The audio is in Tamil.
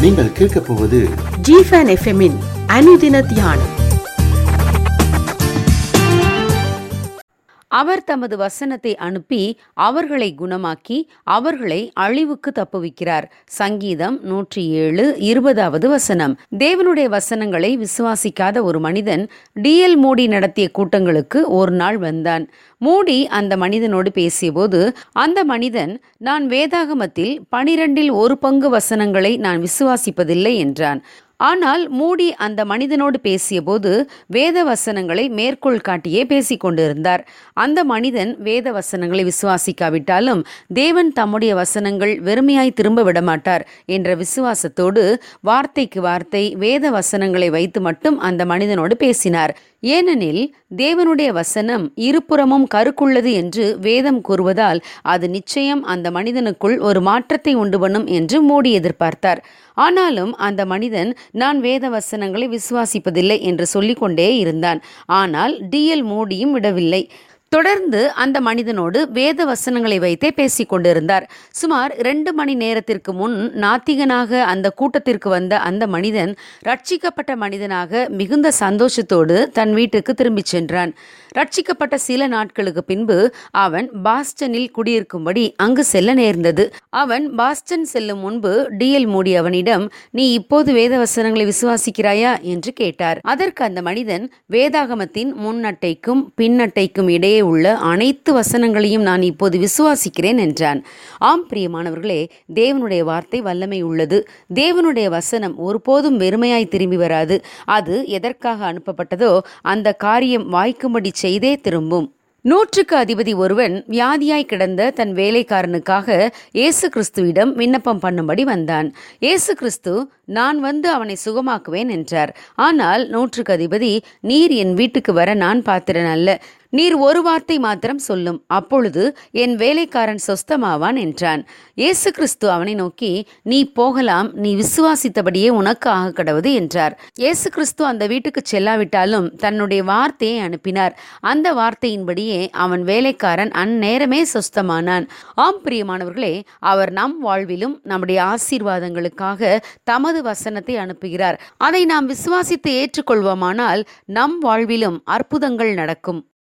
நீங்கள் கேட்கப் போவது ஜிஃபன் எஃப்எம்மின் அனுதின தியானம் அவர் தமது வசனத்தை அனுப்பி அவர்களை குணமாக்கி அவர்களை அழிவுக்கு தப்புவிக்கிறார் சங்கீதம் நூற்றி ஏழு இருபதாவது வசனம் தேவனுடைய வசனங்களை விசுவாசிக்காத ஒரு மனிதன் டிஎல் மோடி நடத்திய கூட்டங்களுக்கு ஒரு நாள் வந்தான் மூடி அந்த மனிதனோடு பேசியபோது அந்த மனிதன் நான் வேதாகமத்தில் பனிரெண்டில் ஒரு பங்கு வசனங்களை நான் விசுவாசிப்பதில்லை என்றான் ஆனால் மூடி அந்த மனிதனோடு பேசியபோது வேத வசனங்களை மேற்கோள் காட்டியே பேசிக் கொண்டிருந்தார் அந்த மனிதன் வேத வசனங்களை விசுவாசிக்காவிட்டாலும் தேவன் தம்முடைய வசனங்கள் வெறுமையாய் திரும்ப விடமாட்டார் என்ற விசுவாசத்தோடு வார்த்தைக்கு வார்த்தை வேத வசனங்களை வைத்து மட்டும் அந்த மனிதனோடு பேசினார் ஏனெனில் தேவனுடைய வசனம் இருபுறமும் கருக்குள்ளது என்று வேதம் கூறுவதால் அது நிச்சயம் அந்த மனிதனுக்குள் ஒரு மாற்றத்தை உண்டு பண்ணும் என்று மோடி எதிர்பார்த்தார் ஆனாலும் அந்த மனிதன் நான் வேத வசனங்களை விசுவாசிப்பதில்லை என்று சொல்லிக்கொண்டே இருந்தான் ஆனால் டிஎல் மோடியும் விடவில்லை தொடர்ந்து அந்த மனிதனோடு வேத வசனங்களை வைத்தே பேசிக் கொண்டிருந்தார் சுமார் இரண்டு மணி நேரத்திற்கு முன் நாத்திகனாக அந்த கூட்டத்திற்கு வந்த அந்த மனிதன் ரட்சிக்கப்பட்ட மனிதனாக மிகுந்த சந்தோஷத்தோடு தன் வீட்டுக்கு திரும்பிச் சென்றான் ரட்சிக்கப்பட்ட சில நாட்களுக்கு பின்பு அவன் பாஸ்டனில் குடியிருக்கும்படி அங்கு செல்ல நேர்ந்தது அவன் பாஸ்டன் செல்லும் முன்பு டிஎல் மூடி அவனிடம் நீ இப்போது வேத வசனங்களை விசுவாசிக்கிறாயா என்று கேட்டார் அதற்கு அந்த மனிதன் வேதாகமத்தின் முன்னட்டைக்கும் பின்னட்டைக்கும் இடையே உள்ள அனைத்து வசனங்களையும் நான் இப்போது விசுவாசிக்கிறேன் என்றான் ஆம் பிரியமானவர்களே தேவனுடைய வார்த்தை வல்லமை உள்ளது தேவனுடைய வசனம் ஒருபோதும் வெறுமையாய் திரும்பி வராது அது எதற்காக அனுப்பப்பட்டதோ அந்த காரியம் வாய்க்கும்படி செய்தே திரும்பும் நூற்றுக்கு அதிபதி ஒருவன் வியாதியாய் கிடந்த தன் வேலைக்காரனுக்காக இயேசு கிறிஸ்துவிடம் விண்ணப்பம் பண்ணும்படி வந்தான் இயேசு கிறிஸ்து நான் வந்து அவனை சுகமாக்குவேன் என்றார் ஆனால் நூற்றுக்கு அதிபதி நீர் என் வீட்டுக்கு வர நான் பாத்திரன் அல்ல நீர் ஒரு வார்த்தை மாத்திரம் சொல்லும் அப்பொழுது என் வேலைக்காரன் சொஸ்தமாவான் என்றான் இயேசு கிறிஸ்து அவனை நோக்கி நீ போகலாம் நீ விசுவாசித்தபடியே உனக்கு ஆக கடவுது என்றார் இயேசு கிறிஸ்து அந்த வீட்டுக்கு செல்லாவிட்டாலும் தன்னுடைய வார்த்தையை அனுப்பினார் அந்த வார்த்தையின்படியே அவன் வேலைக்காரன் அந்நேரமே சொஸ்தமானான் ஆம் பிரியமானவர்களே அவர் நம் வாழ்விலும் நம்முடைய ஆசீர்வாதங்களுக்காக தமது வசனத்தை அனுப்புகிறார் அதை நாம் விசுவாசித்து ஏற்றுக்கொள்வோமானால் நம் வாழ்விலும் அற்புதங்கள் நடக்கும்